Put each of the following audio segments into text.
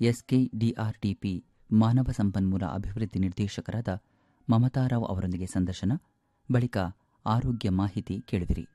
ಎಸ್ಕೆಡಿಆರ್ಟಿಪಿ ಮಾನವ ಸಂಪನ್ಮೂಲ ಅಭಿವೃದ್ಧಿ ನಿರ್ದೇಶಕರಾದ ಮಮತಾರಾವ್ ಅವರೊಂದಿಗೆ ಸಂದರ್ಶನ ಬಳಿಕ ಆರೋಗ್ಯ ಮಾಹಿತಿ ಕೇಳುವಿರಿ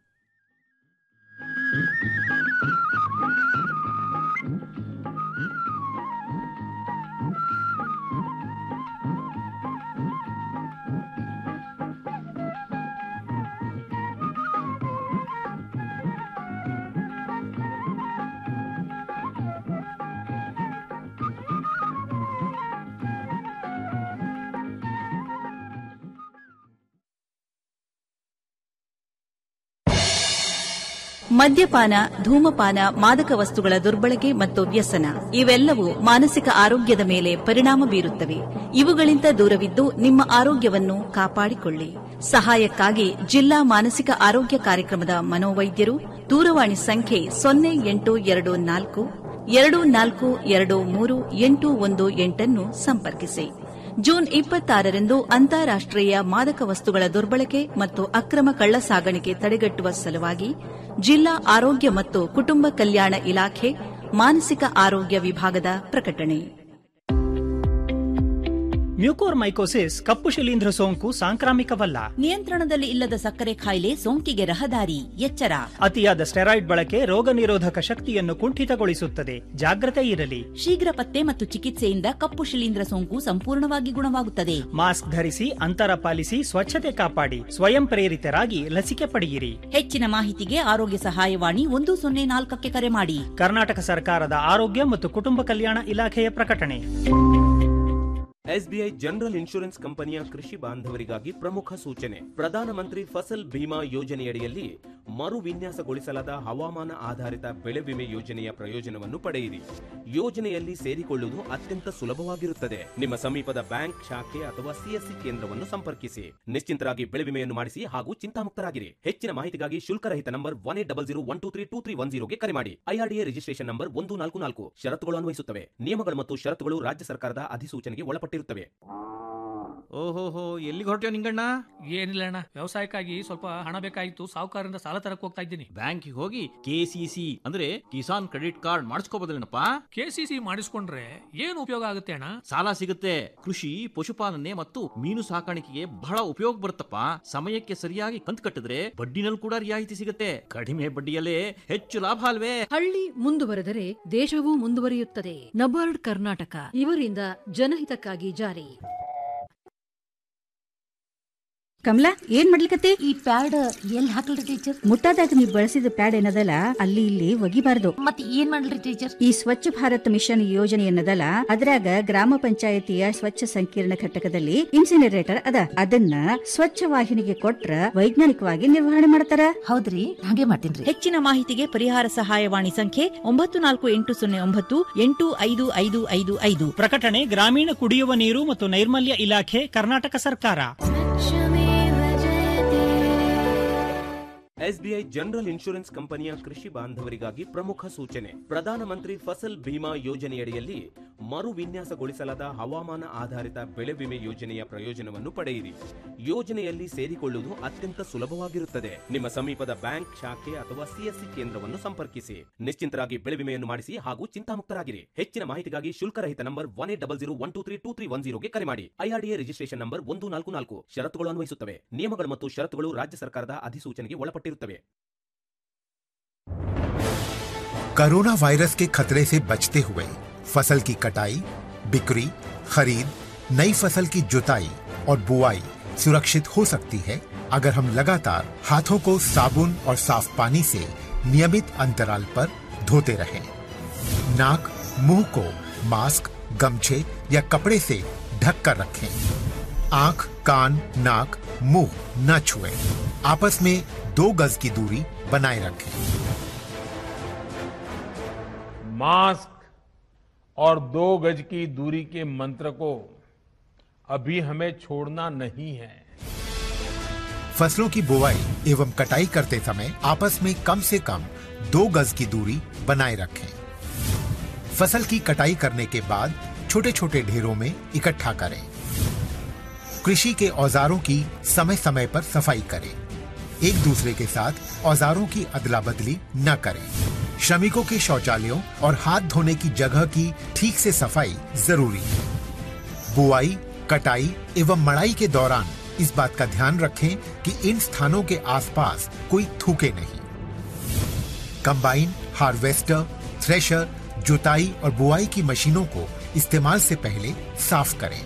ಮದ್ಯಪಾನ ಧೂಮಪಾನ ಮಾದಕ ವಸ್ತುಗಳ ದುರ್ಬಳಕೆ ಮತ್ತು ವ್ಯಸನ ಇವೆಲ್ಲವೂ ಮಾನಸಿಕ ಆರೋಗ್ಯದ ಮೇಲೆ ಪರಿಣಾಮ ಬೀರುತ್ತವೆ ಇವುಗಳಿಂದ ದೂರವಿದ್ದು ನಿಮ್ಮ ಆರೋಗ್ಯವನ್ನು ಕಾಪಾಡಿಕೊಳ್ಳಿ ಸಹಾಯಕ್ಕಾಗಿ ಜಿಲ್ಲಾ ಮಾನಸಿಕ ಆರೋಗ್ಯ ಕಾರ್ಯಕ್ರಮದ ಮನೋವೈದ್ಯರು ದೂರವಾಣಿ ಸಂಖ್ಯೆ ಸೊನ್ನೆ ಎಂಟು ಎರಡು ನಾಲ್ಕು ಎರಡು ನಾಲ್ಕು ಎರಡು ಮೂರು ಎಂಟು ಒಂದು ಎಂಟನ್ನು ಸಂಪರ್ಕಿಸಿ ಜೂನ್ ಇಪ್ಪತ್ತಾರರಂದು ಅಂತಾರಾಷ್ಟೀಯ ಮಾದಕ ವಸ್ತುಗಳ ದುರ್ಬಳಕೆ ಮತ್ತು ಅಕ್ರಮ ಕಳ್ಳಸಾಗಣಿಕೆ ತಡೆಗಟ್ಟುವ ಸಲುವಾಗಿ ಜಿಲ್ಲಾ ಆರೋಗ್ಯ ಮತ್ತು ಕುಟುಂಬ ಕಲ್ಯಾಣ ಇಲಾಖೆ ಮಾನಸಿಕ ಆರೋಗ್ಯ ವಿಭಾಗದ ಪ್ರಕಟಣೆ ಮ್ಯೂಕೋರ್ಮೈಕೋಸಿಸ್ ಕಪ್ಪು ಶಿಲೀಂಧ್ರ ಸೋಂಕು ಸಾಂಕ್ರಾಮಿಕವಲ್ಲ ನಿಯಂತ್ರಣದಲ್ಲಿ ಇಲ್ಲದ ಸಕ್ಕರೆ ಕಾಯಿಲೆ ಸೋಂಕಿಗೆ ರಹದಾರಿ ಎಚ್ಚರ ಅತಿಯಾದ ಸ್ಟೆರಾಯ್ಡ್ ಬಳಕೆ ರೋಗ ನಿರೋಧಕ ಶಕ್ತಿಯನ್ನು ಕುಂಠಿತಗೊಳಿಸುತ್ತದೆ ಜಾಗ್ರತೆ ಇರಲಿ ಶೀಘ್ರ ಪತ್ತೆ ಮತ್ತು ಚಿಕಿತ್ಸೆಯಿಂದ ಕಪ್ಪು ಶಿಲೀಂಧ್ರ ಸೋಂಕು ಸಂಪೂರ್ಣವಾಗಿ ಗುಣವಾಗುತ್ತದೆ ಮಾಸ್ಕ್ ಧರಿಸಿ ಅಂತರ ಪಾಲಿಸಿ ಸ್ವಚ್ಛತೆ ಕಾಪಾಡಿ ಸ್ವಯಂ ಪ್ರೇರಿತರಾಗಿ ಲಸಿಕೆ ಪಡೆಯಿರಿ ಹೆಚ್ಚಿನ ಮಾಹಿತಿಗೆ ಆರೋಗ್ಯ ಸಹಾಯವಾಣಿ ಒಂದು ಸೊನ್ನೆ ನಾಲ್ಕಕ್ಕೆ ಕರೆ ಮಾಡಿ ಕರ್ನಾಟಕ ಸರ್ಕಾರದ ಆರೋಗ್ಯ ಮತ್ತು ಕುಟುಂಬ ಕಲ್ಯಾಣ ಇಲಾಖೆಯ ಪ್ರಕಟಣೆ ಎಸ್ಬಿಐ ಜನರಲ್ ಇನ್ಶೂರೆನ್ಸ್ ಕಂಪನಿಯ ಕೃಷಿ ಬಾಂಧವರಿಗಾಗಿ ಪ್ರಮುಖ ಸೂಚನೆ ಪ್ರಧಾನಮಂತ್ರಿ ಫಸಲ್ ಬಿಮಾ ಯೋಜನೆಯಡಿಯಲ್ಲಿ ಮರು ವಿನ್ಯಾಸಗೊಳಿಸಲಾದ ಹವಾಮಾನ ಆಧಾರಿತ ಬೆಳೆ ವಿಮೆ ಯೋಜನೆಯ ಪ್ರಯೋಜನವನ್ನು ಪಡೆಯಿರಿ ಯೋಜನೆಯಲ್ಲಿ ಸೇರಿಕೊಳ್ಳುವುದು ಅತ್ಯಂತ ಸುಲಭವಾಗಿರುತ್ತದೆ ನಿಮ್ಮ ಸಮೀಪದ ಬ್ಯಾಂಕ್ ಶಾಖೆ ಅಥವಾ ಸಿಎಸ್ಸಿ ಕೇಂದ್ರವನ್ನು ಸಂಪರ್ಕಿಸಿ ನಿಶ್ಚಿಂತರಾಗಿ ಬೆಳೆ ವಿಮೆಯನ್ನು ಮಾಡಿಸಿ ಹಾಗೂ ಚಿಂತಾಮುಕ್ತರಾಗಿರಿ ಹೆಚ್ಚಿನ ಮಾಹಿತಿಗಾಗಿ ಶುಲ್ಕರಹಿತ number one eight double zero one two three two three one ಜೀರೋಗೆ ಕರೆ ಮಾಡಿ ಐಆರ್ಡಿಎ ರಿಜಿಸ್ಟ್ರೇಷನ್ ನಂಬರ್ ಒಂದು ನಾಲ್ಕು ನಾಲ್ಕು ಷರತ್ತುಗಳು ಅನ್ವಯಿಸುತ್ತವೆ ನಿಯಮಗಳು ಮತ್ತು ಷರತ್ತುಗಳು ರಾಜ್ಯ ಸರ್ಕಾರದ ಅಧಿಸೂಚನೆಗೆ ಒಳಪಟ್ಟಿರುತ್ತವೆ ಓಹೋಹೋ ಎಲ್ಲಿಗೆ ಹೊರಟ್ಯೋ ನಿಂಗಣ್ಣ ಏನಿಲ್ಲ ಅಣ್ಣ ವ್ಯವಸಾಯಕ್ಕಾಗಿ ಸ್ವಲ್ಪ ಹಣ ಬೇಕಾಗಿತ್ತು ಸಾಹುಕಾರರಿಂದ ಸಾಲ ತರಕ್ ಹೋಗ್ತಾ ಇದ್ದೀನಿ ಬ್ಯಾಂಕಿಗೆ ಹೋಗಿ ಕೆಸಿಸಿ ಅಂದ್ರೆ ಕಿಸಾನ್ ಕ್ರೆಡಿಟ್ ಕಾರ್ಡ್ ಮಾಡಿಸ್ಕೋಬೋದಲ್ಲೇನಪ್ಪ ಕೆಸಿಸಿ ಮಾಡಿಸ್ಕೊಂಡ್ರೆ ಏನು ಉಪಯೋಗ ಆಗುತ್ತೆ ಅಣ್ಣ ಸಾಲ ಸಿಗುತ್ತೆ ಕೃಷಿ ಪಶುಪಾಲನೆ ಮತ್ತು ಮೀನು ಸಾಕಾಣಿಕೆಗೆ ಬಹಳ ಉಪಯೋಗ ಬರುತ್ತಪ್ಪ ಸಮಯಕ್ಕೆ ಸರಿಯಾಗಿ ಕಂತು ಕಟ್ಟಿದ್ರೆ ಬಡ್ಡಿನಲ್ಲಿ ಕೂಡ ರಿಯಾಯಿತಿ ಸಿಗುತ್ತೆ ಕಡಿಮೆ ಬಡ್ಡಿಯಲ್ಲೇ ಹೆಚ್ಚು ಲಾಭ ಅಲ್ವೇ ಹಳ್ಳಿ ಮುಂದುವರೆದರೆ ದೇಶವೂ ಮುಂದುವರಿಯುತ್ತದೆ ನಬಾರ್ಡ್ ಕರ್ನಾಟಕ ಇವರಿಂದ ಜನಹಿತಕ್ಕಾಗಿ ಜಾರಿ ಕಮಲಾ ಏನ್ ಮಾಡ್ಲಿಕತ್ತಿ ಈ ಪ್ಯಾಡ್ ಎಲ್ಲಿ ಹಾಕಲ್ರಿ ಟೀಚರ್ ಮುಟ್ಟಾದಾಗ ನೀವು ಬಳಸಿದ ಪ್ಯಾಡ್ ಏನದಲ್ಲ ಅಲ್ಲಿ ಇಲ್ಲಿ ಒಗಿಬಾರ್ದು ಮತ್ತೆ ಏನ್ ಮಾಡ್ಲಿ ಟೀಚರ್ ಈ ಸ್ವಚ್ಛ ಭಾರತ್ ಮಿಷನ್ ಯೋಜನೆ ಏನದಲ್ಲ ಅದ್ರಾಗ ಗ್ರಾಮ ಪಂಚಾಯತಿಯ ಸ್ವಚ್ಛ ಸಂಕೀರ್ಣ ಘಟಕದಲ್ಲಿ ಇನ್ಸಿನರೇಟರ್ ಅದ ಅದನ್ನ ಸ್ವಚ್ಛ ವಾಹಿನಿಗೆ ಕೊಟ್ರ ವೈಜ್ಞಾನಿಕವಾಗಿ ನಿರ್ವಹಣೆ ಮಾಡ್ತಾರ ಹೌದ್ರಿ ಹಾಗೆ ಮಾಡ್ತೀನ್ರಿ ಹೆಚ್ಚಿನ ಮಾಹಿತಿಗೆ ಪರಿಹಾರ ಸಹಾಯವಾಣಿ ಸಂಖ್ಯೆ ಒಂಬತ್ತು ನಾಲ್ಕು ಎಂಟು ಸೊನ್ನೆ ಒಂಬತ್ತು ಎಂಟು ಐದು ಐದು ಐದು ಐದು ಪ್ರಕಟಣೆ ಗ್ರಾಮೀಣ ಕುಡಿಯುವ ನೀರು ಮತ್ತು ನೈರ್ಮಲ್ಯ ಇಲಾಖೆ ಕರ್ನಾಟಕ ಸರ್ಕಾರ ಎಸ್ಬಿಐ ಜನರಲ್ ಇನ್ಶೂರೆನ್ಸ್ ಕಂಪನಿಯ ಕೃಷಿ ಬಾಂಧವರಿಗಾಗಿ ಪ್ರಮುಖ ಸೂಚನೆ ಪ್ರಧಾನಮಂತ್ರಿ ಫಸಲ್ ಬಿಮಾ ಯೋಜನೆಯಡಿಯಲ್ಲಿ ಮರು ವಿನ್ಯಾಸಗೊಳಿಸಲಾದ ಹವಾಮಾನ ಆಧಾರಿತ ಬೆಳೆ ವಿಮೆ ಯೋಜನೆಯ ಪ್ರಯೋಜನವನ್ನು ಪಡೆಯಿರಿ ಯೋಜನೆಯಲ್ಲಿ ಸೇರಿಕೊಳ್ಳುವುದು ಅತ್ಯಂತ ಸುಲಭವಾಗಿರುತ್ತದೆ ನಿಮ್ಮ ಸಮೀಪದ ಬ್ಯಾಂಕ್ ಶಾಖೆ ಅಥವಾ ಸಿಎಸ್ಸಿ ಕೇಂದ್ರವನ್ನು ಸಂಪರ್ಕಿಸಿ ನಿಶ್ಚಿಂತರಾಗಿ ಬೆಳೆ ವಿಮೆಯನ್ನು ಮಾಡಿಸಿ ಹಾಗೂ ಚಿಂತಾಮುಕ್ತರಾಗಿರಿ ಹೆಚ್ಚಿನ ಮಾಹಿತಿಗಾಗಿ ಶುಲ್ಕರಹಿತ number one eight double zero one two three two three one ಜೀರೋಗೆ ಕರೆ ಮಾಡಿ ಐಆರ್ಡಿಎ ರಿಜಿಸ್ಟ್ರೇಷನ್ ನಂಬರ್ ಒಂದು ನಾಲ್ಕು ನಾಲ್ಕು ಷರತ್ತುಗಳು ಅನ್ವಯಿಸುತ್ತವೆ ನಿಯಮಗಳು ಮತ್ತು ಷರತ್ತುಗಳು ರಾಜ್ಯ ಸರ್ಕಾರದ ಅಧಿಸೂಚನೆಗೆ ಒಳಪಟ್ಟಿರುತ್ತವೆ कोरोना वायरस के खतरे से बचते हुए फसल की कटाई बिक्री खरीद नई फसल की जुताई और बुआई सुरक्षित हो सकती है अगर हम लगातार हाथों को साबुन और साफ पानी से नियमित अंतराल पर धोते रहें। नाक मुंह को मास्क गमछे या कपड़े से ढक कर रखें आंख कान नाक मुंह न छुएं। आपस में दो गज की दूरी बनाए रखें मास्क और दो गज की दूरी के मंत्र को अभी हमें छोड़ना नहीं है फसलों की बुवाई एवं कटाई करते समय आपस में कम से कम दो गज की दूरी बनाए रखें फसल की कटाई करने के बाद छोटे छोटे ढेरों में इकट्ठा करें कृषि के औजारों की समय समय पर सफाई करें एक दूसरे के साथ औजारों की अदला बदली न करें श्रमिकों के शौचालयों और हाथ धोने की जगह की ठीक से सफाई जरूरी है बुआई कटाई एवं मड़ाई के दौरान इस बात का ध्यान रखें कि इन स्थानों के आसपास कोई थूके नहीं कंबाइन हार्वेस्टर थ्रेशर जुताई और बुआई की मशीनों को इस्तेमाल से पहले साफ करें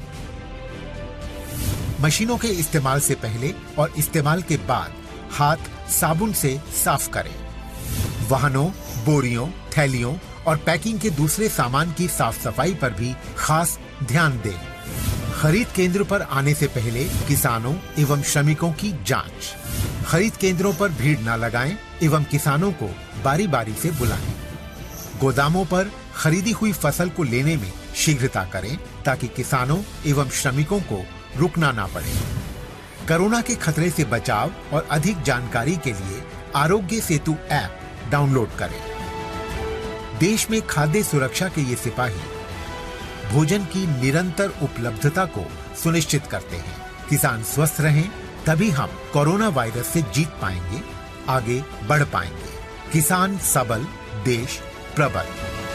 मशीनों के इस्तेमाल से पहले और इस्तेमाल के बाद हाथ साबुन से साफ करें वाहनों बोरियों थैलियों और पैकिंग के दूसरे सामान की साफ सफाई पर भी खास ध्यान दें खरीद केंद्र पर आने से पहले किसानों एवं श्रमिकों की जांच खरीद केंद्रों पर भीड़ न लगाएं एवं किसानों को बारी बारी से बुलाएं गोदामों पर खरीदी हुई फसल को लेने में शीघ्रता करें ताकि किसानों एवं श्रमिकों को रुकना ना पड़े कोरोना के खतरे से बचाव और अधिक जानकारी के लिए आरोग्य सेतु ऐप डाउनलोड करें देश में खाद्य सुरक्षा के ये सिपाही भोजन की निरंतर उपलब्धता को सुनिश्चित करते हैं किसान स्वस्थ रहें तभी हम कोरोना वायरस से जीत पाएंगे आगे बढ़ पाएंगे किसान सबल देश प्रबल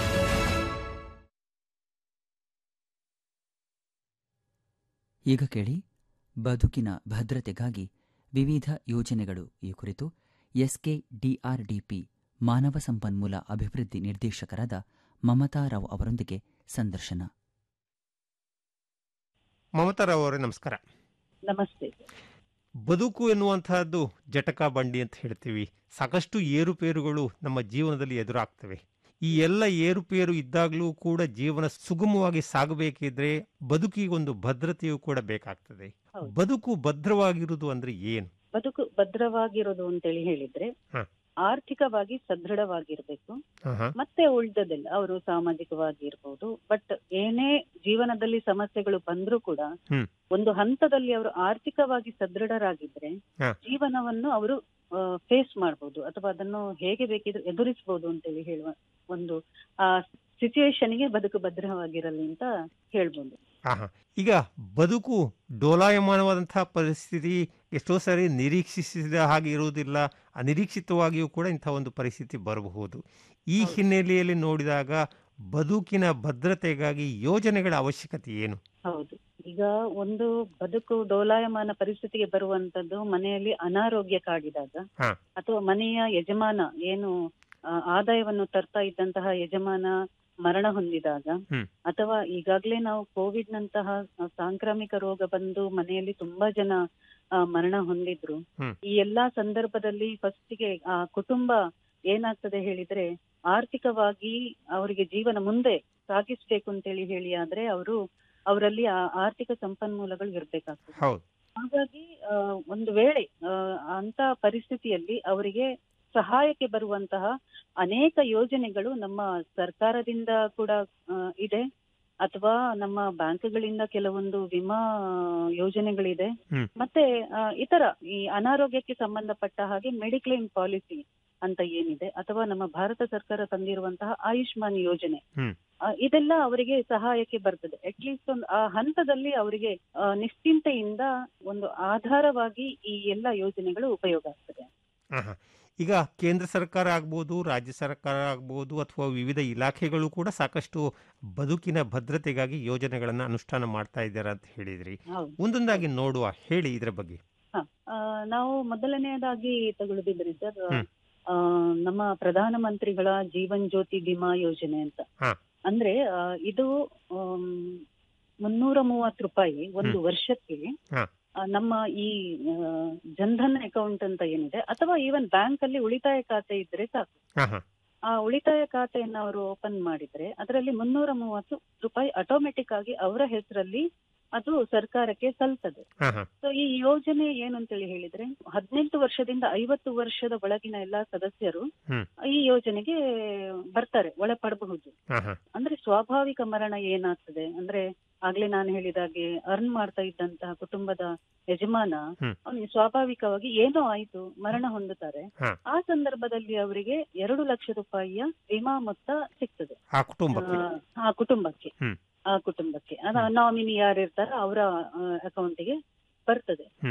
ಈಗ ಕೇಳಿ ಬದುಕಿನ ಭದ್ರತೆಗಾಗಿ ವಿವಿಧ ಯೋಜನೆಗಳು ಈ ಕುರಿತು ಎಸ್ಕೆ ಡಿಆರ್ಡಿಪಿ ಮಾನವ ಸಂಪನ್ಮೂಲ ಅಭಿವೃದ್ಧಿ ನಿರ್ದೇಶಕರಾದ ಮಮತಾ ರಾವ್ ಅವರೊಂದಿಗೆ ಸಂದರ್ಶನ ಮಮತಾ ರಾವ್ ಅವರೇ ನಮಸ್ಕಾರ ನಮಸ್ತೆ ಬದುಕು ಎನ್ನುವಂತಹದ್ದು ಜಟಕಾ ಬಂಡಿ ಅಂತ ಹೇಳ್ತೀವಿ ಸಾಕಷ್ಟು ಏರುಪೇರುಗಳು ನಮ್ಮ ಜೀವನದಲ್ಲಿ ಎದುರಾಗ್ತವೆ ಈ ಎಲ್ಲ ಏರುಪೇರು ಇದ್ದಾಗಲೂ ಕೂಡ ಜೀವನ ಸುಗಮವಾಗಿ ಸಾಗಬೇಕಿದ್ರೆ ಬದುಕಿಗೊಂದು ಭದ್ರತೆಯೂ ಕೂಡ ಬೇಕಾಗ್ತದೆ ಹೌದು. ಬದುಕು ಭದ್ರವಾಗಿರುವುದು ಅಂದ್ರೆ ಏನು ಬದುಕು ಭದ್ರವಾಗಿರೋದು ಅಂತೇಳಿ ಹೇಳಿದ್ರೆ ಹ. ಆರ್ಥಿಕವಾಗಿ ಸದೃಢವಾಗಿರ್ಬೇಕು ಆಹಾ. ಮತ್ತೆ ಉಳ್ದದೆಲ್ಲ ಅವರು ಸಾಮಾಜಿಕವಾಗಿ ಇರ್ಬೋದು ಬಟ್ ಏನೇ ಜೀವನದಲ್ಲಿ ಸಮಸ್ಯೆಗಳು ಬಂದ್ರೂ ಕೂಡ ಹ್ಮ್. ಒಂದು ಹಂತದಲ್ಲಿ ಅವರು ಆರ್ಥಿಕವಾಗಿ ಸದೃಢರಾಗಿದ್ರೆ ಹ. ಜೀವನವನ್ನು ಅವರು ಫೇಸ್ ಮಾಡ್ಬೋದು ಅಥವಾ ಅದನ್ನು ಹೇಗೆ ಬೇಕಿದ್ರೆ ಎದುರಿಸಬಹುದು ಅಂತೇಳಿ ಹೇಳುವ ಒಂದು ಆ ಸಿಚುವೇಶನ್ಗೆ ಬದುಕು ಭದ್ರವಾಗಿರಲಿ ಅಂತ ಹೇಳ್ಬೋದು ಆಹಾ. ಈಗ ಬದುಕು ಡೋಲಾಯಮಾನವಾದಂತಹ ಪರಿಸ್ಥಿತಿ ಎಷ್ಟೋ ಸಾರಿ ನಿರೀಕ್ಷಿಸಿದ ಹಾಗೆ ಇರುವುದಿಲ್ಲ ಅನಿರೀಕ್ಷಿತವಾಗಿಯೂ ಕೂಡ ಇಂಥ ಒಂದು ಪರಿಸ್ಥಿತಿ ಬರಬಹುದು ಈ ಹಿನ್ನೆಲೆಯಲ್ಲಿ ನೋಡಿದಾಗ ಬದುಕಿನ ಭದ್ರತೆಗಾಗಿ ಯೋಜನೆಗಳ ಅವಶ್ಯಕತೆ ಏನು ಹೌದು ಈಗ ಒಂದು ಬದುಕು ಡೋಲಾಯಮಾನ ಪರಿಸ್ಥಿತಿಗೆ ಬರುವಂತದ್ದು ಮನೆಯಲ್ಲಿ ಅನಾರೋಗ್ಯ ಕಾಡಿದಾಗ ಹಾ. ಅಥವಾ ಮನೆಯ ಯಜಮಾನ ಏನು ಆ, ಆದಾಯವನ್ನು ತರ್ತಾ ಇದ್ದಂತಹ ಯಜಮಾನ ಮರಣ ಹೊಂದಿದಾಗ ಹ್ಮ್. ಅಥವಾ ಈಗಾಗಲೇ ನಾವು ಕೋವಿಡ್ ನಂತಹ ಸಾಂಕ್ರಾಮಿಕ ರೋಗ ಬಂದು ಮನೆಯಲ್ಲಿ ತುಂಬಾ ಜನ ಆ, ಮರಣ ಹೊಂದಿದ್ರು ಹ್ಮ್. ಈ ಎಲ್ಲಾ ಸಂದರ್ಭದಲ್ಲಿ ಫಸ್ಟಿಗೆ ಆ ಕುಟುಂಬ ಏನಾಗ್ತದೆ ಹೇಳಿದ್ರೆ ಆರ್ಥಿಕವಾಗಿ ಅವರಿಗೆ ಜೀವನ ಮುಂದೆ ಸಾಗಿಸ್ಬೇಕು ಅಂತೇಳಿ ಹೇಳಿ ಆದ್ರೆ ಅವರು ಅವರಲ್ಲಿ ಆ ಆರ್ಥಿಕ ಸಂಪನ್ಮೂಲಗಳು ಇರ್ಬೇಕಾಗ್ತದೆ ಹೌದು ಹಾಗಾಗಿ ಆ, ಒಂದು ವೇಳೆ ಆ, ಅಂತ ಪರಿಸ್ಥಿತಿಯಲ್ಲಿ ಅವರಿಗೆ ಸಹಾಯಕ್ಕೆ ಬರುವಂತಹ ಅನೇಕ ಯೋಜನೆಗಳು ನಮ್ಮ ಸರ್ಕಾರದಿಂದ ಕೂಡ ಆ, ಇದೆ ಅಥವಾ ನಮ್ಮ ಬ್ಯಾಂಕ್ಗಳಿಂದ ಕೆಲವೊಂದು ವಿಮಾ ಯೋಜನೆಗಳಿದೆ ಹ್ಮ್. ಮತ್ತೆ ಆ, ಇತರ ಈ ಅನಾರೋಗ್ಯಕ್ಕೆ ಸಂಬಂಧಪಟ್ಟ ಹಾಗೆ ಮೆಡಿಕ್ಲೇಮ್ ಪಾಲಿಸಿ ಅಂತ ಏನಿದೆ ಅಥವಾ ನಮ್ಮ ಭಾರತ ಸರ್ಕಾರ ತಂದಿರುವಂತಹ ಆಯುಷ್ಮಾನ್ ಯೋಜನೆ ಹ್ಮ್. ಆ, ಇದೆಲ್ಲ ಅವರಿಗೆ ಸಹಾಯಕ್ಕೆ ಬರ್ತದೆ ಅಟ್ಲೀಸ್ಟ್ ಒಂದು ಆ ಹಂತದಲ್ಲಿ ಅವರಿಗೆ ಆ, ನಿಶ್ಚಿಂತೆಯಿಂದ ಒಂದು ಆಧಾರವಾಗಿ ಈ ಎಲ್ಲ ಯೋಜನೆಗಳು ಉಪಯೋಗ ಆಗ್ತದೆ ಆಹಾ. ಈಗ ಕೇಂದ್ರ ಸರ್ಕಾರ ಆಗ್ಬೋದು ರಾಜ್ಯ ಸರ್ಕಾರ ಆಗ್ಬೋದು ಅಥವಾ ವಿವಿಧ ಇಲಾಖೆಗಳು ಕೂಡ ಸಾಕಷ್ಟು ಬದುಕಿನ ಭದ್ರತೆಗಾಗಿ ಯೋಜನೆಗಳನ್ನು ಅನುಷ್ಠಾನ ಮಾಡ್ತಾ ಇದ್ದಾರೆ ಅಂತ ಹೇಳಿದ್ರಿ ಹೌದು ಒಂದೊಂದಾಗಿ ನೋಡುವ ಹೇಳಿ ಇದರ ಬಗ್ಗೆ ಹ. ಆ, ನಾವು ಮೊದಲನೆಯದಾಗಿ ತಗೊಳ್ಳೋದಿದ್ರೆ ಸರ್ ಹ್ಮ್. ಆ, ನಮ್ಮ ಪ್ರಧಾನಮಂತ್ರಿಗಳ ಜೀವನ್ ಜ್ಯೋತಿ ಬಿಮಾ ಯೋಜನೆ ಅಂತ ಹಾ. ಅಂದ್ರೆ ಆ, ಇದು ಆಮ್, ಮುನ್ನೂರ ಮೂವತ್ತು ರೂಪಾಯಿ ಒಂದು ಹ್ಮ್. ವರ್ಷಕ್ಕೆ ಹಾ. ಆ, ನಮ್ಮ ಈ ಆ, ಜನ್ಧನ್ ಅಕೌಂಟ್ ಅಂತ ಏನಿದೆ ಅಥವಾ ಈವನ್ ಬ್ಯಾಂಕ್ ಅಲ್ಲಿ ಉಳಿತಾಯ ಖಾತೆ ಇದ್ರೆ ಸಾಕು ಆಹಾ. ಆ ಉಳಿತಾಯ ಖಾತೆಯನ್ನು ಅವರು ಓಪನ್ ಮಾಡಿದ್ರೆ ಅದರಲ್ಲಿ ಮುನ್ನೂರ ಮೂವತ್ತು ರೂಪಾಯಿ ಆಟೋಮೆಟಿಕ್ ಆಗಿ ಅವರ ಹೆಸರಲ್ಲಿ ಅದು ಸರ್ಕಾರಕ್ಕೆ ಸಲ್ತದೆ ಆಹಾ. ಸೊ ಈ ಯೋಜನೆ ಏನು ಅಂತೇಳಿ ಹೇಳಿದ್ರೆ ಹದಿನೆಂಟು ವರ್ಷದಿಂದ ಐವತ್ತು ವರ್ಷದ ಒಳಗಿನ ಎಲ್ಲಾ ಸದಸ್ಯರು ಹ್ಮ್. ಈ ಯೋಜನೆಗೆ ಬರ್ತಾರೆ ಒಳಪಡಬಹುದು ಆಹಾ. ಅಂದ್ರೆ ಸ್ವಾಭಾವಿಕ ಮರಣ ಏನಾಗ್ತದೆ ಅಂದ್ರೆ ಆಗ್ಲೇ ನಾನು ಹೇಳಿದಾಗೆ ಅರ್ನ್ ಮಾಡ್ತಾ ಇದ್ದಂತಹ ಕುಟುಂಬದ ಯಜಮಾನ ಹ್ಮ್. ಅವನಿಗೆ ಸ್ವಾಭಾವಿಕವಾಗಿ ಏನೋ ಆಯ್ತು ಮರಣ ಹೊಂದುತ್ತಾರೆ ಹಾ. ಆ ಸಂದರ್ಭದಲ್ಲಿ ಅವರಿಗೆ ಎರಡು ಲಕ್ಷ ರೂಪಾಯಿಯ ವಿಮಾ ಮೊತ್ತ ಸಿಗ್ತದೆ ಆ ಕುಟುಂಬಕ್ಕೆ ಆ, ಆ ಕುಟುಂಬಕ್ಕೆ ಹ್ಮ್. ಆ ಕುಟುಂಬಕ್ಕೆ ಅದ ನಾಮಿನಿ ಯಾರು ಇರ್ತಾರ ಅವರ ಅಕೌಂಟಿಗೆ ಬರ್ತದೆ ಹ್ಮ್. ಸೊ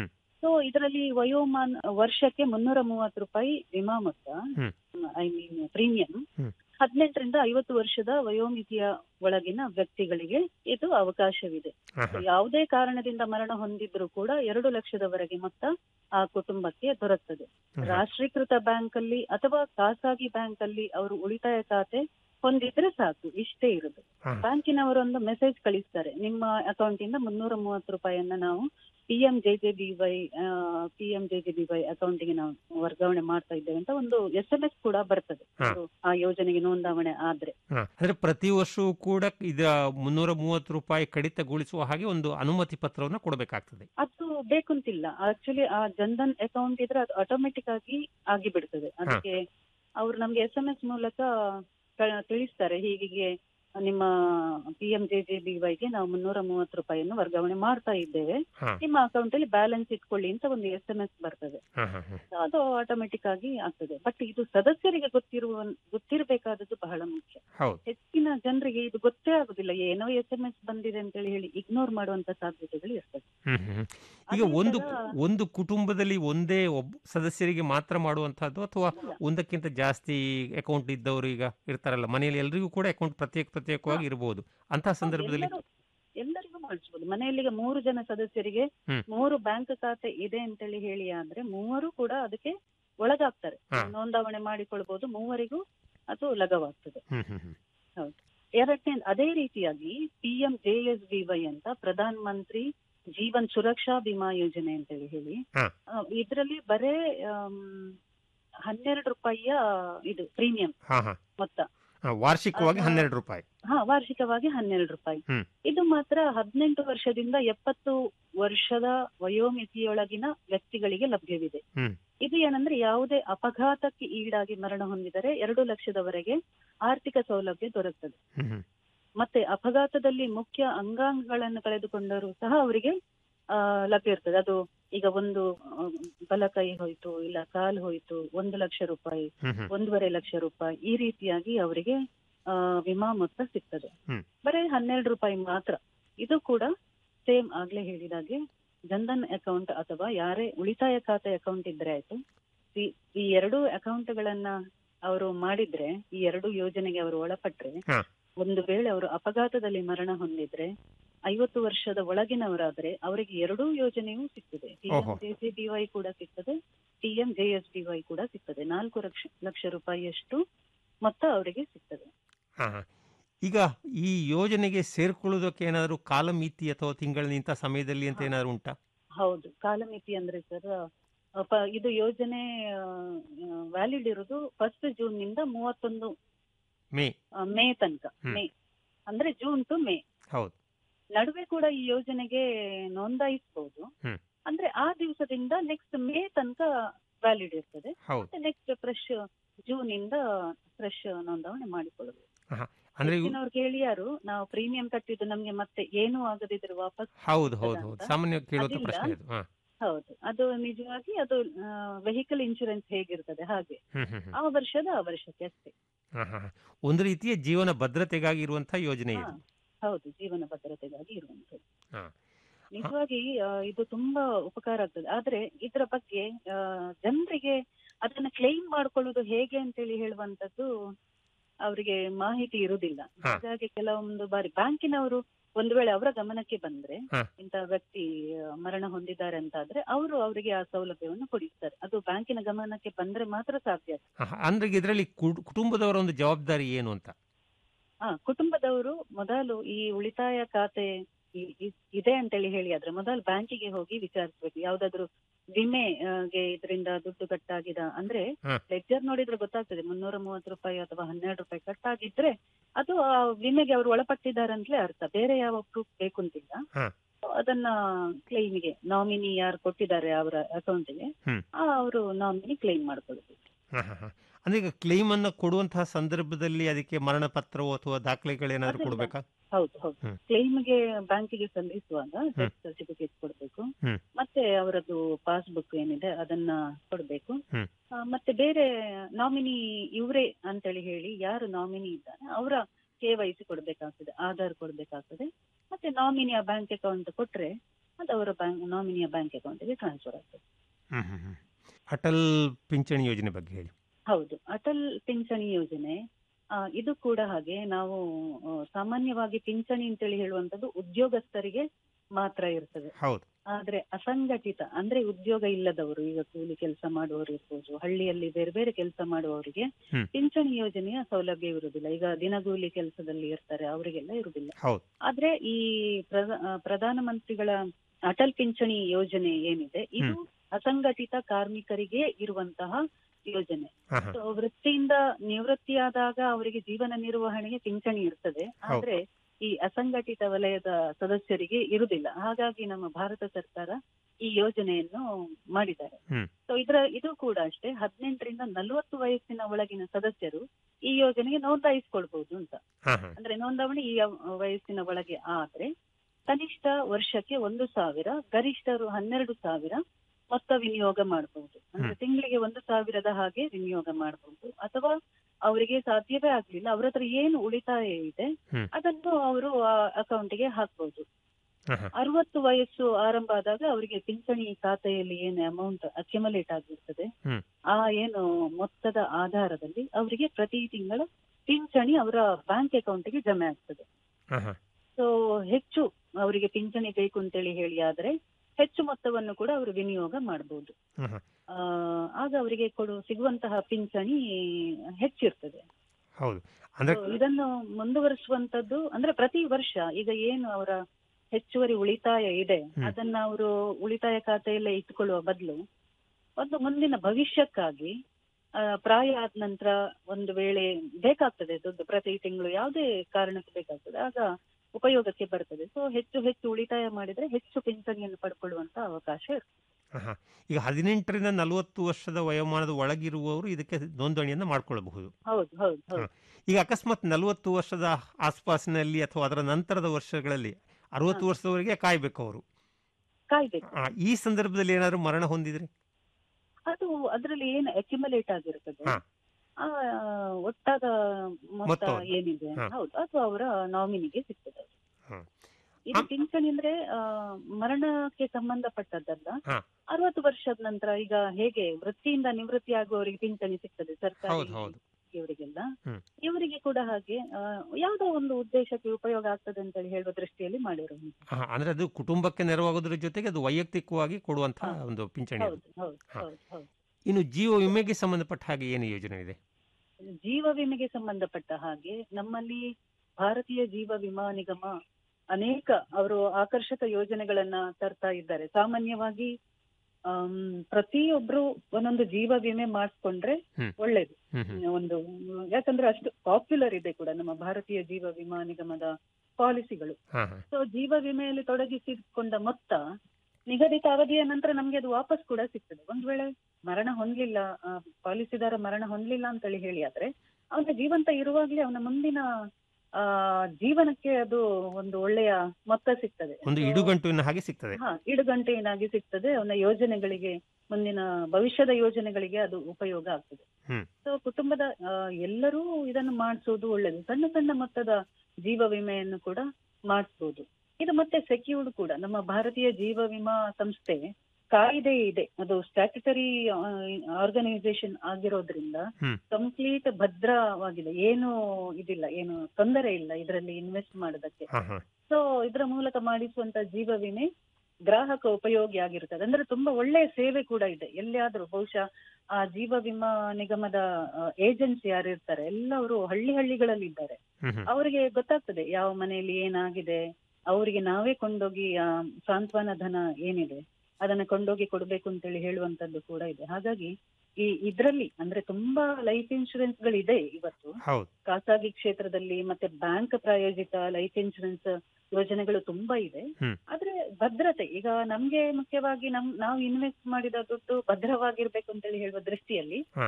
ಸೊ ಇದರಲ್ಲಿ ವಯೋಮಾನ ವರ್ಷಕ್ಕೆ ಮುನ್ನೂರ ಮೂವತ್ತು ರೂಪಾಯಿ ವಿಮಾ ಮೊತ್ತ ಹ್ಮ್. ಐ ಮೀನ್ ಪ್ರೀಮಿಯಂ ಹ್ಮ್. ಹದಿನೆಂಟರಿಂದ ಐವತ್ತು ವರ್ಷದ ವಯೋಮಿತಿಯ ಒಳಗಿನ ವ್ಯಕ್ತಿಗಳಿಗೆ ಇದು ಅವಕಾಶವಿದೆ ಆಹಾ. ಯಾವುದೇ ಕಾರಣದಿಂದ ಮರಣ ಹೊಂದಿದ್ರು ಕೂಡ ಎರಡು ಲಕ್ಷದವರೆಗೆ ಮೊತ್ತ ಆ ಕುಟುಂಬಕ್ಕೆ ದೊರಕುತ್ತದೆ ಆಹಾ. ರಾಷ್ಟ್ರೀಕೃತ ಬ್ಯಾಂಕ್ ಅಲ್ಲಿ ಅಥವಾ ಖಾಸಗಿ ಬ್ಯಾಂಕ್ ಅಲ್ಲಿ ಅವರು ಉಳಿತಾಯ ಖಾತೆ ಹೊಂದಿದ್ರೆ ಸಾಕು ಇಷ್ಟೇ ಇರುದು ಹಾ. ಬ್ಯಾಂಕಿನವರು ಒಂದು ಮೆಸೇಜ್ ಕಳಿಸ್ತಾರೆ ನಿಮ್ಮ ಅಕೌಂಟ್ ಇಂದ ಮುನ್ನೂರ ಮೂವತ್ತು ರೂಪಾಯಿಯನ್ನ ನಾವು P M J J B Y P M J J B Y ಅಕೌಂಟಿಗೆ ನಾವು ವರ್ಗಾವಣೆ ಮಾಡ್ತಾ ಇದ್ದೇವೆ ಅಂತ ಒಂದು ಎಸ್ ಎಂ ಎಸ್ ಕೂಡ ಬರ್ತದೆ ಹಾ. ಅವರು ಆ ಯೋಜನೆಗೆ ನೋಂದಾವಣೆ ಆದ್ರೆ ಹಾ. ಅಂದ್ರೆ ಪ್ರತಿ ವರ್ಷವೂ ಕೂಡ ಇದ ಮುನ್ನೂರ ಮೂವತ್ತು ರೂಪಾಯಿ ಕಡಿತಗೊಳಿಸುವ ಹಾಗೆ ಒಂದು ಅನುಮತಿ ಪತ್ರವನ್ನು ಕೊಡಬೇಕಾಗ್ತದೆ ಅದು ಬೇಕಂತಿಲ್ಲ ಆಕ್ಚುಲಿ ಆ ಜನ್ಧನ್ ಅಕೌಂಟ್ ಇದ್ರೆ ಅದು ಆಟೋಮೆಟಿಕ್ ಆಗಿ ಆಗಿ ಬಿಡ್ತದೆ ಅದಕ್ಕೆ ಅವ್ರು ನಮ್ಗೆ ಎಸ್ ಎಂ ಎಸ್ ಮೂಲಕ ಕ- ತಿಳಿಸ್ತಾರೆ ಹೀಗೆ ನಿಮ್ಮ P M J J B ವೈಗೆ ನಾವು ಮುನ್ನೂರ ಮೂವತ್ತು ರೂಪಾಯಿಯನ್ನು ವರ್ಗಾವಣೆ ಮಾಡ್ತಾ ಇದ್ದೇವೆ ಹಾ. ನಿಮ್ಮ ಅಕೌಂಟ್ ಅಲ್ಲಿ ಬ್ಯಾಲೆನ್ಸ್ ಇಟ್ಕೊಳ್ಳಿ ಅಂತ ಒಂದು ಎಸ್ ಎಂ ಎಸ್ ಬರ್ತದೆ ಹಾ, ಹಾ, ಹಾ. ಅದು ಆಟೋಮೆಟಿಕ್ ಆಗಿ ಆಗ್ತದೆ ಬಟ್ ಇದು ಸದಸ್ಯರಿಗೆ ಗೊತ್ತಿರುವ ಗೊತ್ತಿರಬೇಕಾದದ್ದು ಬಹಳ ಮುಖ್ಯ ಹೌದು ಹೆಚ್ಚಿನ ಜನರಿಗೆ ಇದು ಗೊತ್ತೇ ಆಗುದಿಲ್ಲ ಏನೋ ಎಸ್ ಎಂ ಎಸ್ ಬಂದಿದೆ ಅಂತ ಹೇಳಿ ಇಗ್ನೋರ್ ಮಾಡುವಂತ ಸಾಧ್ಯತೆಗಳು ಇರ್ತದೆ ಹ್ಮ್, ಹ್ಮ್, ಹ್ಮ್. ಈಗ ಅದೇ ಒಂದು ತರ- ಒಂದು ಕುಟುಂಬದಲ್ಲಿ ಒಂದೇ ಒಬ್ಬ ಸದಸ್ಯರಿಗೆ ಮಾತ್ರ ಮಾಡುವಂತಹದ್ದು ಅಥವಾ ಒಂದಕ್ಕಿಂತ ಜಾಸ್ತಿ ಅಕೌಂಟ್ ಇದ್ದವರು ಈಗ ಇರ್ತಾರಲ್ಲ ಮನೆಯಲ್ಲಿ ಎಲ್ರಿಗೂ ಕೂಡ ಅಕೌಂಟ್ ಪ್ರತ್ಯೇಕ ಪ್ರತ್ಯೇಕವಾಗಿ ಇರಬಹುದು ಅಂತಹ ಸಂದರ್ಭದಲ್ಲಿ ಎಲ್ಲರೂ- ಎಲ್ಲರಿಗೂ ಮಾಡಿಸ್ಬೋದು ಮನೆಯಲ್ಲಿ ಈಗ ಮೂರು ಜನ ಸದಸ್ಯರಿಗೆ ಹ್ಮ್. ಮೂರು ಬ್ಯಾಂಕ್ ಖಾತೆ ಇದೆ ಅಂತೇಳಿ ಹೇಳಿ ಆದ್ರೆ ಮೂವರು ಕೂಡ ಅದಕ್ಕೆ ಒಳಗಾಗ್ತಾರೆ ಹಾ. ನೋಂದಾವಣೆ ಮಾಡಿಕೊಳ್ಬಹುದು ಮೂವರಿಗೂ ಅದು ಲಘವಾಗ್ತದೆ ಹ್ಮ್, ಹ್ಮ್, ಹ್ಮ್. ಹೌದು ಎರಡನೇ ಅದೇ ರೀತಿಯಾಗಿ P M J S B Y ಅಂತ ಪ್ರಧಾನ ಮಂತ್ರಿ ಜೀವನ್ ಸುರಕ್ಷಾ ಬಿಮಾ ಯೋಜನೆ ಅಂತೇಳಿ ಹೇಳಿ ಹಾ. ಇದರಲ್ಲಿ ಬರೇ ಆಮ್, ಹನ್ನೆರಡು ರೂಪಾಯಿಯ ಇದು ಪ್ರೀಮಿಯಂ ಹಾ ಹಾ ಮೊತ್ತ ಹಾ, ವಾರ್ಷಿಕವಾಗಿ ಆ, ಹನ್ನೆರಡು ರೂಪಾಯಿ ಹಾ ವಾರ್ಷಿಕವಾಗಿ ಹನ್ನೆರಡು ರೂಪಾಯಿ ಹ್ಮ್. ಇದು ಮಾತ್ರ ಹದಿನೆಂಟು ವರ್ಷದಿಂದ ಎಪ್ಪತ್ತು ವರ್ಷದ ವಯೋಮಿತಿಯೊಳಗಿನ ವ್ಯಕ್ತಿಗಳಿಗೆ ಲಭ್ಯವಿದೆ ಹ್ಮ್. ಇದು ಏನಂದ್ರೆ ಯಾವುದೇ ಅಪಘಾತಕ್ಕೆ ಈಡಾಗಿ ಮರಣ ಹೊಂದಿದರೆ ಎರಡು ಲಕ್ಷದವರೆಗೆ ಆರ್ಥಿಕ ಸೌಲಭ್ಯ ದೊರಕುತ್ತದೆ ಹ್ಮ್, ಹ್ಮ್. ಮತ್ತೆ ಅಪಘಾತದಲ್ಲಿ ಮುಖ್ಯ ಅಂಗಾಂಗಗಳನ್ನು ಕಳೆದುಕೊಂಡರೂ ಸಹ ಅವರಿಗೆ ಆ ಲಭ್ಯ ಇರ್ತದೆ ಅದು ಈಗ ಒಂದು ಆ, ಬಲಕೈ ಹೋಯ್ತು ಇಲ್ಲ ಕಾಲು ಹೋಯ್ತು ಒಂದು ಲಕ್ಷ ರೂಪಾಯಿ ಹ್ಮ್, ಹ್ಮ್. ಒಂದೂವರೆ ಲಕ್ಷ ರೂಪಾಯಿ ಈ ರೀತಿಯಾಗಿ ಅವರಿಗೆ ಆ, ವಿಮಾ ಮೊತ್ತ ಸಿಗ್ತದೆ ಹ್ಮ್. ಬರೀ ಹನ್ನೆರಡು ರೂಪಾಯಿ ಮಾತ್ರ ಇದು ಕೂಡ ಸೇಮ್ ಆಗ್ಲೇ ಹೇಳಿದಾಗೆ ಜನ್ಧನ್ ಅಕೌಂಟ್ ಅಥವಾ ಯಾರೇ ಉಳಿತಾಯ ಖಾತೆ ಅಕೌಂಟ್ ಇದ್ರೆ ಆಯ್ತು ಈ- ಈ ಎರಡು ಅಕೌಂಟ್ಗಳನ್ನ ಅವರು ಮಾಡಿದ್ರೆ ಈ ಎರಡು ಯೋಜನೆಗೆ ಅವರು ಒಳಪಟ್ರೆ ಹಾ. ಒಂದು ವೇಳೆ ಅವರು ಅಪಘಾತದಲ್ಲಿ ಮರಣ ಹೊಂದಿದ್ರೆ ಐವತ್ತು ವರ್ಷದ ಒಳಗಿನವರಾದ್ರೆ ಅವರಿಗೆ ಎರಡೂ ಯೋಜನೆಯೂ ಸಿಗ್ತದೆ ಟಿ ಎಂ ಓಹೋ. ಜೆ ಸಿ ಬಿ ವೈ ಕೂಡ ಸಿಗ್ತದೆ T M J S D Y ಕೂಡ ಸಿಗ್ತದೆ ನಾಲ್ಕು ಲಕ್ಷ ಲಕ್ಷ ರೂಪಾಯಿಯಷ್ಟು ಮೊತ್ತ ಅವರಿಗೆ ಸಿಗ್ತದೆ ಹಾ, ಹಾ. ಈಗ ಈ ಯೋಜನೆಗೆ ಸೇರ್ಕೊಳ್ಳೋದಕ್ಕೆ ಏನಾದರೂ ಕಾಲಮಿತಿ ಅಥವಾ ತಿಂಗಳ ಇಂಥ ಸಮಯದಲ್ಲಿ ಅಂತ ಏನಾದ್ರು ಉಂಟಾ ಹೌದು ಕಾಲಮಿತಿ ಅಂದ್ರೆ ಸರ್ ಇದು ಯೋಜನೆ ವ್ಯಾಲಿಡ್ ಇರೋದು ಫಸ್ಟ್ ಜೂನ್ ನಿಂದ ಮೂವತ್ತೊಂದು ಮೇ ಆ, ಮೇ ತನಕ ಹ್ಮ್. ಮೇ ಅಂದ್ರೆ ಜೂನ್ ಟು ಮೇ ಹೌದು ನಡುವೆ ಕೂಡ ಈ ಯೋಜನೆಗೆ ನೋಂದಾಯಿಸಬಹುದು ಹ್ಮ್. ಅಂದ್ರೆ ಆ ದಿವಸದಿಂದ ನೆಕ್ಸ್ಟ್ ಮೇ ತನಕ ವ್ಯಾಲಿಡ್ ಇರ್ತದೆ ಹೌದು ಮತ್ತೆ ನೆಕ್ಸ್ಟ್ ಫ್ರೆಶ್ ಜೂನ್ ಇಂದ ಫ್ರೆಶ್ ನೋಂದಾವಣೆ ಮಾಡಿಕೊಳ್ಳಬಹುದು ಹಾ, ಅಂದ್ರೆ ಇವು- ಹೆಚ್ಚಿನವ್ರು ಕೇಳಿಯಾರು ನಾವು ಪ್ರೀಮಿಯಂ ಕಟ್ಟಿದ್ದು ನಮ್ಗೆ ಮತ್ತೆ ಏನೂ ಆಗದಿದ್ರೆ ವಾಪಸ್ ಹೌದು ಸಿಗ್ತದಾ ಹೌದು ಹೌದು ಅಂತ. ಸಾಮಾನ್ಯವಾಗಿ ಕೇಳುವಂತ ಅದಿಲ್ಲ. ಪ್ರಶ್ನೆ ಅದು ಹಾ ಹೌದು ಅದು ನಿಜವಾಗಿ ಅದು ವೆಹಿಕಲ್ ಇನ್ಶೂರೆನ್ಸ್ ಹೇಗಿರ್ತದೆ ಹಾಗೆ ಹ್ಮ್ ಹ್ಮ್ ಹ್ಮ್. ಆ ವರ್ಷದ ಆ ವರ್ಷಕ್ಕೆ ಅಷ್ಟೇ ಹಾ, ಹಾ, ಹಾ. ಒಂದು ರೀತಿಯ ಜೀವನ ಭದ್ರತೆಗಾಗಿ ಇರುವಂತಹ ಯೋಜನೆ ಹಾ, ಇದು ಹೌದು ಜೀವನ ಭದ್ರತೆಗಾಗಿ ಇರುವಂತದ್ದು ಹಾ. ನಿಜವಾಗಿ ಆ, ಇದು ತುಂಬಾ ಉಪಕಾರ ಆಗ್ತದೆ ಆದ್ರೆ ಇದರ ಬಗ್ಗೆ ಜನರಿಗೆ ಅದನ್ನ ಕ್ಲೈಮ್ ಮಾಡ್ಕೊಳ್ಳೋದು ಹೇಗೆ ಅಂತೇಳಿ ಹೇಳುವಂತದ್ದು ಅವರಿಗೆ ಮಾಹಿತಿ ಇರುವುದಿಲ್ಲ ಹಾ. ಹಾಗಾಗಿ ಕೆಲವೊಂದು ಬಾರಿ ಬ್ಯಾಂಕಿನವರು ಒಂದು ವೇಳೆ ಅವರ ಗಮನಕ್ಕೆ ಬಂದ್ರೆ ಹಾ. ಇಂಥ ವ್ಯಕ್ತಿ ಆ, ಮರಣ ಹೊಂದಿದ್ದಾರೆ ಅಂತಾದ್ರೆ ಅವರು ಅವರಿಗೆ ಆ ಸೌಲಭ್ಯವನ್ನು ಕೊಡಿಸ್ತಾರೆ ಅದು ಬ್ಯಾಂಕಿನ ಗಮನಕ್ಕೆ ಬಂದ್ರೆ ಮಾತ್ರ ಸಾಧ್ಯ ಹಾ, ಅಂದ್ರೆ ಇದರಲ್ಲಿ ಕು- ಕುಟುಂಬದವರ ಒಂದು ಜವಾಬ್ದಾರಿ ಏನು ಅಂತ ಹಾ ಕುಟುಂಬದವರು ಮೊದಲು ಈ ಉಳಿತಾಯ ಖಾತೆ ಇ- ಇ- ಇದೆ ಅಂತೇಳಿ ಹೇಳಿ ಆದ್ರೆ ಮೊದಲು ಬ್ಯಾಂಕಿಗೆ ಹೋಗಿ ವಿಚಾರಿಸ್ಬೇಕು ಯಾವ್ದಾದ್ರು ವಿಮೆ ಆ, ಗೆ ಇದರಿಂದ ದುಡ್ಡು ಕಟ್ಟಾಗಿದ ಅಂದ್ರೆ ಹಾ. ಲೆಡ್ಜರ್ ನೋಡಿದ್ರೆ ಗೊತ್ತಾಗ್ತದೆ ಮುನ್ನೂರ ಮೂವತ್ತು ರೂಪಾಯಿ ಅಥವಾ ಹನ್ನೆರಡು ರೂಪಾಯಿ ಕಟ್ಟಾಗಿದ್ರೆ ಅದು ಆ ವಿಮೆಗೆ ಅವರು ಒಳಪಟ್ಟಿದ್ದಾರೆ ಅಂತಲೇ ಅರ್ಥ ಬೇರೆ ಯಾವ ಪ್ರೂಫ್ ಬೇಕು ಅಂತಿಲ್ಲ ಹಾ. ಅದನ್ನ ಕ್ಲೈಮಿಗೆ ನಾಮಿನಿ ಯಾರು ಕೊಟ್ಟಿದ್ದಾರೆ ಅವರ ಅಕೌಂಟಿಗೆ ಹ್ಮ್. ಅವರು ನಾಮಿನಿ ಕ್ಲೈಮ್ ಮಾಡ್ಕೊಳ್ಬೇಕು ಹಾ, ಹಾ, ಹಾ. ಅಂದ್ರೆ ಈಗ ಕ್ಲೈಮ್ ಅನ್ನು ಕೊಡುವಂತಹ ಸಂದರ್ಭದಲ್ಲಿ ಅದಕ್ಕೆ ಮರಣ ಪತ್ರವೋ ಅಥವಾ ದಾಖಲೆಗಳೇನಾದ್ರು ಅದೆಲ್ಲ. ಕೊಡ್ಬೇಕಾ ಹೌದು ಹೌದು ಹ್ಮ್. ಕ್ಲೈಮ್ಗೆ ಬ್ಯಾಂಕಿಗೆ ಸಲ್ಲಿಸುವಾಗ ಡೆತ್ ಸರ್ಟಿಫಿಕೇಟ್ ಕೊಡ್ಬೇಕು ಹ್ಮ್. ಮತ್ತೆ ಅವರದ್ದು ಪಾಸ್ಬುಕ್ ಏನಿದೆ ಅದನ್ನ ಕೊಡ್ಬೇಕು ಹ್ಮ್. ಆ, ಮತ್ತೆ ಬೇರೆ ನಾಮಿನಿ ಇವರೇ ಅಂತೇಳಿ ಹೇಳಿ ಯಾರು ನಾಮಿನಿ ಇದ್ದಾರೆ ಅವರ ಕೆ ವೈ ಸಿ ಕೊಡ್ಬೇಕಾಗ್ತದೆ ಆಧಾರ್ ಕೊಡ್ಬೇಕಾಗ್ತದೆ ಮತ್ತೆ ನಾಮಿನಿಯ ಬ್ಯಾಂಕ್ ಅಕೌಂಟ್ ಕೊಟ್ರೆ ಅದು ಅವರ ಬ್ಯಾಂಕ್ ನಾಮಿನಿಯ ಬ್ಯಾಂಕ್ ಅಕೌಂಟ್ಗೆ ಟ್ರಾನ್ಸ್ಫರ್ ಆಗ್ತದೆ ಹ್ಮ್ ಹ್ಮ್ ಹ್ಮ್. ಅಟಲ್ ಪಿಂಚಣಿ ಯೋಜನೆ ಬಗ್ಗೆ ಹೇಳಿ ಹೌದು ಅಟಲ್ ಪಿಂಚಣಿ ಯೋಜನೆ ಆ, ಇದು ಕೂಡ ಹಾಗೆ ನಾವು ಆ, ಸಾಮಾನ್ಯವಾಗಿ ಪಿಂಚಣಿ ಅಂತೇಳಿ ಹೇಳುವಂತದ್ದು ಉದ್ಯೋಗಸ್ಥರಿಗೆ ಮಾತ್ರ ಇರ್ತದೆ ಹೌದು ಆದ್ರೆ ಅಸಂಘಟಿತ ಅಂದ್ರೆ ಉದ್ಯೋಗ ಇಲ್ಲದವರು ಈಗ ಕೂಲಿ ಕೆಲಸ ಮಾಡುವವರು ಇರ್ಬೋದು ಹಳ್ಳಿಯಲ್ಲಿ ಬೇರೆ ಬೇರೆ ಕೆಲಸ ಮಾಡುವವರಿಗೆ ಹ್ಮ್. ಪಿಂಚಣಿ ಯೋಜನೆಯ ಸೌಲಭ್ಯ ಇರುವುದಿಲ್ಲ ಈಗ ದಿನಗೂಲಿ ಕೆಲಸದಲ್ಲಿ ಇರ್ತಾರೆ ಅವರಿಗೆಲ್ಲ ಇರುವುದಿಲ್ಲ ಹೌದು ಆದ್ರೆ ಈ ಪ್ರಧ- ಆ, ಪ್ರಧಾನಮಂತ್ರಿಗಳ ಅಟಲ್ ಪಿಂಚಣಿ ಯೋಜನೆ ಏನಿದೆ ಇದು ಅಸಂಘಟಿತ ಕಾರ್ಮಿಕರಿಗೆ ಇರುವಂತಹ ಯೋಜನೆ ಹಾ, ಹಾ. So, ವೃತ್ತಿಯಿಂದ ನಿವೃತ್ತಿಯಾದಾಗ ಅವರಿಗೆ ಜೀವನ ನಿರ್ವಹಣೆಗೆ ಪಿಂಚಣಿ ಇರ್ತದೆ ಆದ್ರೆ ಈ ಅಸಂಘಟಿತ ವಲಯದ ಸದಸ್ಯರಿಗೆ ಇರುವುದಿಲ್ಲ ಹಾಗಾಗಿ ನಮ್ಮ ಭಾರತ ಸರ್ಕಾರ ಈ ಯೋಜನೆಯನ್ನು ಮಾಡಿದ್ದಾರೆ ಹ್ಮ್ ಸೊ ಇದರ ಇದು ಕೂಡ ಅಷ್ಟೇ ಹದಿನೆಂಟರಿಂದ ನಲವತ್ತು ವಯಸ್ಸಿನ ಒಳಗಿನ ಸದಸ್ಯರು ಈ ಯೋಜನೆಗೆ ನೋಂದಾಯಿಸಿಕೊಳ್ಬಹುದು ಅಂತ ಹಾ ಹಾ ಅಂದ್ರೆ ನೋಂದಣಿ ಈ ಅವ್- ವಯಸ್ಸಿನ ಒಳಗೆ ಆದ್ರೆ ಕನಿಷ್ಠ ವರ್ಷಕ್ಕೆ ಒಂದು ಸಾವಿರ ಗರಿಷ್ಠ ರು ಹನ್ನೆರಡು ಸಾವಿರ ಮೊತ್ತ ವಿನಿಯೋಗ ಮಾಡಬಹುದು ಅಂದ್ರೆ ತಿಂಗಳಿಗೆ ಒಂದು ಸಾವಿರದ ಹಾಗೆ ವಿನಿಯೋಗ ಮಾಡಬಹುದು ಅಥವಾ ಅವರಿಗೆ ಸಾಧ್ಯವೇ ಆಗ್ಲಿಲ್ಲ ಅವ್ರ ಹತ್ರ ಏನು ಉಳಿತಾಯ ಇದೆ ಹ್ಮ್. ಅದನ್ನು ಅವರು ಆ ಅಕೌಂಟ್ಗೆ ಹಾಕ್ಬಹುದು ಹಾ, ಹಾ. ಅರವತ್ತು ವಯಸ್ಸು ಆರಂಭ ಆದಾಗ ಅವರಿಗೆ ಪಿಂಚಣಿ ಖಾತೆಯಲ್ಲಿ ಏನು ಅಮೌಂಟ್ ಅಕ್ಯುಮುಲೇಟ್ ಆಗಿರ್ತದೆ ಹ್ಮ್. ಆ ಏನು ಮೊತ್ತದ ಆಧಾರದಲ್ಲಿ ಅವರಿಗೆ ಪ್ರತಿ ತಿಂಗಳ ಪಿಂಚಣಿ ಅವರ ಬ್ಯಾಂಕ್ ಅಕೌಂಟ್ಗೆ ಜಮೆ ಆಗ್ತದೆ ಹಾ, ಹಾ. ಸೊ ಹೆಚ್ಚು ಅವರಿಗೆ ಪಿಂಚಣಿ ಬೇಕು ಅಂತೇಳಿ ಹೇಳಿ ಆದ್ರೆ ಹೆಚ್ಚು ಮೊತ್ತವನ್ನು ಕೂಡ ಅವರು ವಿನಿಯೋಗ ಮಾಡಬಹುದು ಹಾ, ಹಾ. ಆಗ ಅವರಿಗೆ ಕೊಡು ಸಿಗುವಂತಹ ಪಿಂಚಣಿ ಹೆಚ್ಚಿರ್ತದೆ ಹೌದು ಅಂದ್ರೆ So, ಇದನ್ನು ಮುಂದುವರಿಸುವಂತದ್ದು ಅಂದ್ರೆ ಪ್ರತಿ ವರ್ಷ ಈಗ ಏನು ಅವರ ಹೆಚ್ಚುವರಿ ಉಳಿತಾಯ ಇದೆ ಹ್ಮ್. ಅದನ್ನ ಅವರು ಉಳಿತಾಯ ಖಾತೆಯಲ್ಲೇ ಇಟ್ಕೊಳ್ಳುವ ಬದಲು ಒಂದು ಮುಂದಿನ ಭವಿಷ್ಯಕ್ಕಾಗಿ ಆ, ಪ್ರಾಯ ಆದ ನಂತರ ಒಂದು ವೇಳೆ ಬೇಕಾಗ್ತದೆ ದುಡ್ಡು ಪ್ರತಿ ತಿಂಗಳು ಯಾವುದೇ ಕಾರಣಕ್ಕೆ ಬೇಕಾಗ್ತದೆ ಆಗ ಉಪಯೋಗಕ್ಕೆ ಬರ್ತದೆ ಸೊ ಹೆಚ್ಚು ಹೆಚ್ಚು ಉಳಿತಾಯ ಮಾಡಿದ್ರೆ ಹೆಚ್ಚು ಪಿಂಚಣಿಯನ್ನು ಪಡ್ಕೊಳ್ಳುವಂತ ಅವಕಾಶ ಇರ್ತದೆ ಹಾ, ಹಾ. ಈಗ ಹದಿನೆಂಟರಿಂದ ನಲವತ್ತು ವರ್ಷದ ವಯೋಮಾನದ ಒಳಗಿರುವವರು ಇದಕ್ಕೆ ನೋಂದಣಿಯನ್ನು ಮಾಡ್ಕೊಳ್ಳಬಹುದು ಹೌದು ಹೌದು ಹಾ. ಹೌದು ಈಗ ಅಕಸ್ಮಾತ್ ನಲವತ್ತು ವರ್ಷದ ಆಸ್ಪಾಸಿನಲ್ಲಿ ಅಥವಾ ಅದರ ನಂತರದ ವರ್ಷಗಳಲ್ಲಿ ಅರವತ್ತು ವರ್ಷದವರೆಗೆ ಕಾಯ್ಬೇಕು ಅವರು ಕಾಯ್ಬೇಕು ಆ, ಈ ಸಂದರ್ಭದಲ್ಲಿ ಏನಾದ್ರು ಮರಣ ಹೊಂದಿದ್ರೆ ಅದು ಅದರಲ್ಲಿ ಏನು ಅಕ್ಯುಮುಲೇಟ್ ಆಗಿರ್ತದೆ ಹಾ. ಆ ಒಟ್ಟಾದ ಮೊತ್ತ ಮೊತ್ತವನ್ನು. ಏನಿದೆ ಹಾ. ಹೌದು ಅದು ಅವರ ನಾಮಿನಿಗೆ ಸಿಗ್ತದೆ ಹಾ. ಇದು ಪಿಂಚಣಿ ಅಂದ್ರೆ ಆ, ಮರಣಕ್ಕೆ ಸಂಬಂಧಪಟ್ಟದ್ದಲ್ಲ ಹಾ. ಅರವತ್ತು ವರ್ಷದ ನಂತರ ಈಗ ಹೇಗೆ ವೃತ್ತಿಯಿಂದ ನಿವೃತ್ತಿ ಆಗುವವರಿಗೆ ಪಿಂಚಣಿ ಸಿಗ್ತದೆ ಸರ್ಕಾರಿ ಹೌದು ಹೌದು ಇವರಿಗೆಲ್ಲ ಹ್ಮ್. ಇವರಿಗೆ ಕೂಡ ಹಾಗೆ ಆ, ಯಾವುದೋ ಒಂದು ಉದ್ದೇಶಕ್ಕೆ ಉಪಯೋಗ ಆಗ್ತದೆ ಅಂತ ಹೇಳಿ ಹೇಳುವ ದೃಷ್ಟಿಯಲ್ಲಿ ಮಾಡಿರೋದು ಹಾ, ಅಂದ್ರೆ ಅದು ಕುಟುಂಬಕ್ಕೆ ನೆರವಾಗೋದ್ರ ಜೊತೆಗೆ ಅದು ವೈಯಕ್ತಿಕವಾಗಿ ಕೊಡುವಂತಹ ಒಂದು ಪಿಂಚಣಿ ಅದು. ಹೌದು ಹೌದು ಹಾ. ಹೌದು ಹೌದು ಇನ್ನು ಜೀವ ವಿಮೆಗೆ ಸಂಬಂಧಪಟ್ಟ ಹಾಗೆ ಏನು ಯೋಜನೆ ಇದೆ ಜೀವ ವಿಮೆಗೆ ಸಂಬಂಧಪಟ್ಟ ಹಾಗೆ ನಮ್ಮಲ್ಲಿ ಭಾರತೀಯ ಜೀವ ವಿಮಾ ನಿಗಮ ಅನೇಕ ಅವರು ಆಕರ್ಷಕ ಯೋಜನೆಗಳನ್ನ ತರ್ತಾ ಇದ್ದಾರೆ ಸಾಮಾನ್ಯವಾಗಿ ಆಮ್, ಪ್ರತಿಯೊಬ್ರು ಒಂದೊಂದು ಜೀವ ವಿಮೆ ಮಾಡಿಸ್ಕೊಂಡ್ರೆ ಹ್ಮ್. ಒಳ್ಳೇದು ಹ್ಮ್ ಹ್ಮ್. ಒಂದು ಯಾಕಂದ್ರೆ ಅಷ್ಟು ಪಾಪ್ಯುಲರ್ ಇದೆ ಕೂಡ ನಮ್ಮ ಭಾರತೀಯ ಜೀವ ವಿಮಾ ನಿಗಮದ ಪಾಲಿಸಿಗಳು ಹಾ ಹಾ ಸೊ ಜೀವ ವಿಮೆಯಲ್ಲಿ ತೊಡಗಿಸಿಕೊಂಡ ಮೊತ್ತ ನಿಗದಿತ ಅವಧಿಯ ನಂತರ ನಮ್ಗೆ ಅದು ವಾಪಸ್ ಕೂಡ ಸಿಗ್ತದೆ ಒಂದ್ ವೇಳೆ ಮರಣ ಹೊಂದಲಿಲ್ಲ ಪಾಲಿಸಿದಾರ ಮರಣ ಹೊಂದಲಿಲ್ಲ ಅಂತೇಳಿ ಹೇಳಿ ಆದ್ರೆ ಅವನ ಜೀವಂತ ಇರುವಾಗ್ಲೇ ಅವನ ಮುಂದಿನ ಆ ಜೀವನಕ್ಕೆ ಅದು ಒಂದು ಒಳ್ಳೆಯ ಮೊತ್ತ ಸಿಗ್ತದೆ ಒಂದು ಇಡುಗಂಟುವಿನ ಹಾಗೆ ಸಿಗ್ತದೆ ಹಾ ಇಡುಗಂಟೆಯನ್ನಾಗಿ ಸಿಗ್ತದೆ ಅವನ ಯೋಜನೆಗಳಿಗೆ ಮುಂದಿನ ಭವಿಷ್ಯದ ಯೋಜನೆಗಳಿಗೆ ಅದು ಉಪಯೋಗ ಆಗ್ತದೆ ಹ್ಮ್ ಸೊ ಕುಟುಂಬದ ಆ, ಎಲ್ಲರೂ ಇದನ್ನು ಮಾಡಿಸೋದು ಒಳ್ಳೇದು ಸಣ್ಣ ಸಣ್ಣ ಮೊತ್ತದ ಜೀವ ವಿಮೆಯನ್ನು ಕೂಡ ಮಾಡಿಸ್ಬೋದು ಇದು ಮತ್ತೆ ಸೆಕ್ಯೂರ್ಡ್ ಕೂಡ ನಮ್ಮ ಭಾರತೀಯ ಜೀವ ವಿಮಾ ಸಂಸ್ಥೆ ಕಾಯ್ದೆ ಇದೆ ಅದು ಸ್ಟ್ಯಾಟ್ಯುಟರಿ ಆರ್ಗನೈಸೇಷನ್ ಆಗಿರೋದ್ರಿಂದ ಹ್ಮ್. ಕಂಪ್ಲೀಟ್ ಭದ್ರವಾಗಿದೆ ಏನು ಇದಿಲ್ಲ ಏನು ತೊಂದರೆ ಇಲ್ಲ ಇದರಲ್ಲಿ ಇನ್ವೆಸ್ಟ್ ಮಾಡೋದಕ್ಕೆ ಹಾ ಹಾ ಸೊ ಇದರ ಮೂಲಕ ಮಾಡಿಸುವಂತ ಜೀವ ವಿಮೆ ಗ್ರಾಹಕ ಉಪಯೋಗಿ ಆಗಿರುತ್ತದೆ ಅಂದ್ರೆ ತುಂಬಾ ಒಳ್ಳೆಯ ಸೇವೆ ಕೂಡ ಇದೆ ಎಲ್ಲಿಯಾದ್ರೂ ಬಹುಶಃ ಆ ಜೀವ ವಿಮಾ ನಿಗಮದ ಏಜೆನ್ಸಿ ಯಾರು ಇರ್ತಾರೆ ಎಲ್ಲವರು ಹಳ್ಳಿ ಹಳ್ಳಿಗಳಲ್ಲಿ ಇದ್ದಾರೆ ಹ್ಮ್ ಹ್ಮ್. ಅವರಿಗೆ ಗೊತ್ತಾಗ್ತದೆ ಯಾವ ಮನೆಯಲ್ಲಿ ಏನಾಗಿದೆ ಅವರಿಗೆ ನಾವೇ ಕೊಂಡೋಗಿ ಆ ಸಾಂತ್ವನ ಧನ ಏನಿದೆ ಅದನ್ನ ಕೊಂಡೋಗಿ ಕೊಡ್ಬೇಕು ಅಂತೇಳಿ ಹೇಳುವಂತದ್ದು ಕೂಡ ಇದೆ ಹಾಗಾಗಿ ಈ ಇದ್ರಲ್ಲಿ ಅಂದ್ರೆ ತುಂಬಾ ಲೈಫ್ ಇನ್ಶೂರೆನ್ಸ್ ಗಳಿದೆ ಇವತ್ತು ಹೌದು ಖಾಸಗಿ ಕ್ಷೇತ್ರದಲ್ಲಿ ಮತ್ತೆ ಬ್ಯಾಂಕ್ ಪ್ರಾಯೋಜಿತ ಲೈಫ್ ಇನ್ಶೂರೆನ್ಸ್ ಯೋಜನೆಗಳು ತುಂಬಾ ಇದೆ ಹ್ಮ್. ಆದ್ರೆ ಭದ್ರತೆ ಈಗ ನಮ್ಗೆ ಮುಖ್ಯವಾಗಿ ನಮ್ ನಾವು ಇನ್ವೆಸ್ಟ್ ಮಾಡಿದ ದುಡ್ಡು ಭದ್ರವಾಗಿರ್ಬೇಕು ಅಂತೇಳಿ ಹೇಳುವ ದೃಷ್ಟಿಯಲ್ಲಿ ಹಾ.